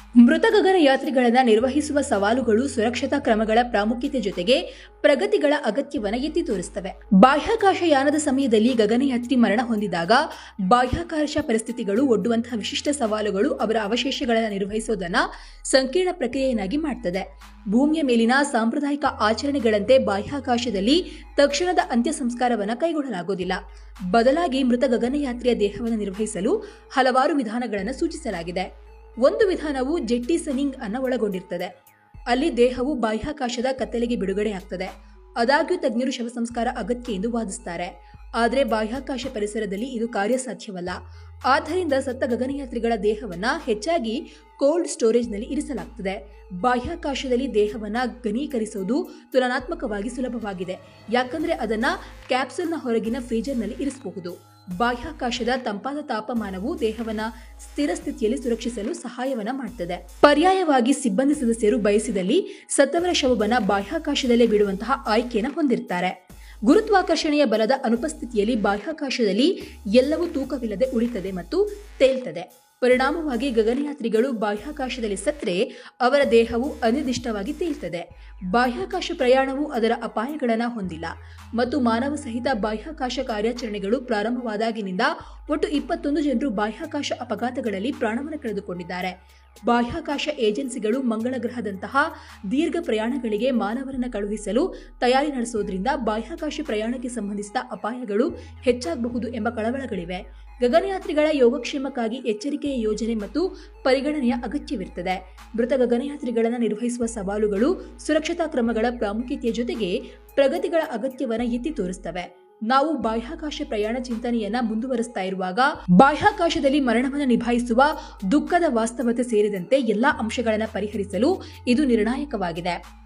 ಮೃತ ಗಗನಯಾತ್ರಿಗಳನ್ನ ನಿರ್ವಹಿಸುವ ಸವಾಲುಗಳು ಸುರಕ್ಷತಾ ಕ್ರಮಗಳ ಪ್ರಾಮುಖ್ಯತೆ ಜೊತೆಗೆ ಪ್ರಗತಿಗಳ ಅಗತ್ಯವನ್ನ ಎತ್ತಿ ತೋರಿಸ್ತವೆ ಬಾಹ್ಯಾಕಾಶ ಯಾನದ ಸಮಯದಲ್ಲಿ ಗಗನಯಾತ್ರಿ ಮರಣ ಹೊಂದಿದಾಗ ಬಾಹ್ಯಾಕಾಶ ಪರಿಸ್ಥಿತಿಗಳು ಒಡ್ಡುವಂತಹ ವಿಶಿಷ್ಟ ಸವಾಲುಗಳು ಅವರ ಅವಶೇಷಗಳನ್ನು ನಿರ್ವಹಿಸೋದನ್ನ ಸಂಕೀರ್ಣ ಪ್ರಕ್ರಿಯೆಯನ್ನಾಗಿ ಮಾಡ್ತದೆ ಭೂಮಿಯ ಮೇಲಿನ ಸಾಂಪ್ರದಾಯಿಕ ಆಚರಣೆಗಳಂತೆ ಬಾಹ್ಯಾಕಾಶದಲ್ಲಿ ತಕ್ಷಣದ ಅಂತ್ಯ ಸಂಸ್ಕಾರವನ್ನು ಕೈಗೊಳ್ಳಲಾಗುವುದಿಲ್ಲ ಬದಲಾಗಿ ಮೃತ ಗಗನಯಾತ್ರಿಯ ದೇಹವನ್ನು ನಿರ್ವಹಿಸಲು ಹಲವಾರು ವಿಧಾನಗಳನ್ನು ಸೂಚಿಸಲಾಗಿದೆ ಒಂದು ವಿಧಾನವು ಜೆಟ್ಟಿಸನಿಂಗ್ ಅನ್ನ ಒಳಗೊಂಡಿರ್ತದೆ ಅಲ್ಲಿ ದೇಹವು ಬಾಹ್ಯಾಕಾಶದ ಕತ್ತಲೆಗೆ ಬಿಡುಗಡೆಯಾಗ್ತದೆ ಆದಾಗ್ಯೂ ತಜ್ಞರು ಶವ ಸಂಸ್ಕಾರ ಅಗತ್ಯ ಎಂದು ವಾದಿಸ್ತಾರೆ ಆದರೆ ಬಾಹ್ಯಾಕಾಶ ಪರಿಸರದಲ್ಲಿ ಇದು ಕಾರ್ಯಸಾಧ್ಯವಲ್ಲ ಆದ್ದರಿಂದ ಸತ್ತ ಗಗನಯಾತ್ರಿಗಳ ದೇಹವನ್ನ ಹೆಚ್ಚಾಗಿ ಕೋಲ್ಡ್ ಸ್ಟೋರೇಜ್ನಲ್ಲಿ ಇರಿಸಲಾಗ್ತದೆ ಬಾಹ್ಯಾಕಾಶದಲ್ಲಿ ದೇಹವನ್ನ ಘನೀಕರಿಸುವುದು ತುಲನಾತ್ಮಕವಾಗಿ ಸುಲಭವಾಗಿದೆ ಯಾಕಂದ್ರೆ ಅದನ್ನ ಕ್ಯಾಪ್ಸೂಲ್ನ ಹೊರಗಿನ ಫ್ರೀಜರ್ನಲ್ಲಿ ಇರಿಸಬಹುದು ಬಾಹ್ಯಾಕಾಶದ ತಂಪಾದ ತಾಪಮಾನವು ದೇಹವನ್ನ ಸ್ಥಿರ ಸ್ಥಿತಿಯಲ್ಲಿ ಸುರಕ್ಷಿಸಲು ಸಹಾಯವನ್ನ ಮಾಡ್ತದೆ ಪರ್ಯಾಯವಾಗಿ ಸಿಬ್ಬಂದಿ ಸದಸ್ಯರು ಬಯಸಿದಲ್ಲಿ ಸತ್ತವರ ಶವವನ್ನ ಬಾಹ್ಯಾಕಾಶದಲ್ಲೇ ಬಿಡುವಂತಹ ಆಯ್ಕೆಯನ್ನು ಹೊಂದಿರ್ತಾರೆ ಗುರುತ್ವಾಕರ್ಷಣೆಯ ಬಲದ ಅನುಪಸ್ಥಿತಿಯಲ್ಲಿ ಬಾಹ್ಯಾಕಾಶದಲ್ಲಿ ಎಲ್ಲವೂ ತೂಕವಿಲ್ಲದೆ ಉಳಿತದೆ ಮತ್ತು ತೇಲ್ತದೆ ಪರಿಣಾಮವಾಗಿ ಗಗನಯಾತ್ರಿಗಳು ಬಾಹ್ಯಾಕಾಶದಲ್ಲಿ ಸತ್ರೆ ಅವರ ದೇಹವು ಅನಿರ್ದಿಷ್ಟವಾಗಿ ತೇಲ್ತದೆ ಬಾಹ್ಯಾಕಾಶ ಪ್ರಯಾಣವು ಅದರ ಅಪಾಯಗಳನ್ನು ಹೊಂದಿಲ್ಲ ಮತ್ತು ಮಾನವ ಸಹಿತ ಬಾಹ್ಯಾಕಾಶ ಕಾರ್ಯಾಚರಣೆಗಳು ಪ್ರಾರಂಭವಾದಾಗಿನಿಂದ ಒಟ್ಟು ಇಪ್ಪತ್ತೊಂದು ಜನರು ಬಾಹ್ಯಾಕಾಶ ಅಪಘಾತಗಳಲ್ಲಿ ಪ್ರಾಣವನ್ನು ಕಳೆದುಕೊಂಡಿದ್ದಾರೆ ಬಾಹ್ಯಾಕಾಶ ಏಜೆನ್ಸಿಗಳು ಮಂಗಳ ಗ್ರಹದಂತಹ ದೀರ್ಘ ಪ್ರಯಾಣಗಳಿಗೆ ಮಾನವರನ್ನು ಕಳುಹಿಸಲು ತಯಾರಿ ನಡೆಸೋದ್ರಿಂದ ಬಾಹ್ಯಾಕಾಶ ಪ್ರಯಾಣಕ್ಕೆ ಸಂಬಂಧಿಸಿದ ಅಪಾಯಗಳು ಹೆಚ್ಚಾಗಬಹುದು ಎಂಬ ಕಳವಳಗಳಿವೆ ಗಗನಯಾತ್ರಿಗಳ ಯೋಗಕ್ಷೇಮಕ್ಕಾಗಿ ಎಚ್ಚರಿಕೆಯ ಯೋಜನೆ ಮತ್ತು ಪರಿಗಣನೆಯ ಅಗತ್ಯವಿರುತ್ತದೆ ಮೃತ ಗಗನಯಾತ್ರಿಗಳನ್ನು ನಿರ್ವಹಿಸುವ ಸವಾಲುಗಳು ಸುರಕ್ಷತಾ ಕ್ರಮಗಳ ಪ್ರಾಮುಖ್ಯತೆಯ ಜೊತೆಗೆ ಪ್ರಗತಿಗಳ ಅಗತ್ಯವನ್ನು ಎತ್ತಿ ತೋರಿಸ್ತವೆ ನಾವು ಬಾಹ್ಯಾಕಾಶ ಪ್ರಯಾಣ ಚಿಂತನೆಯನ್ನ ಮುಂದುವರಿಸ್ತಾ ಇರುವಾಗ ಬಾಹ್ಯಾಕಾಶದಲ್ಲಿ ಮರಣವನ್ನು ನಿಭಾಯಿಸುವ ದುಃಖದ ವಾಸ್ತವತೆ ಸೇರಿದಂತೆ ಎಲ್ಲಾ ಅಂಶಗಳನ್ನು ಪರಿಹರಿಸಲು ಇದು ನಿರ್ಣಾಯಕವಾಗಿದೆ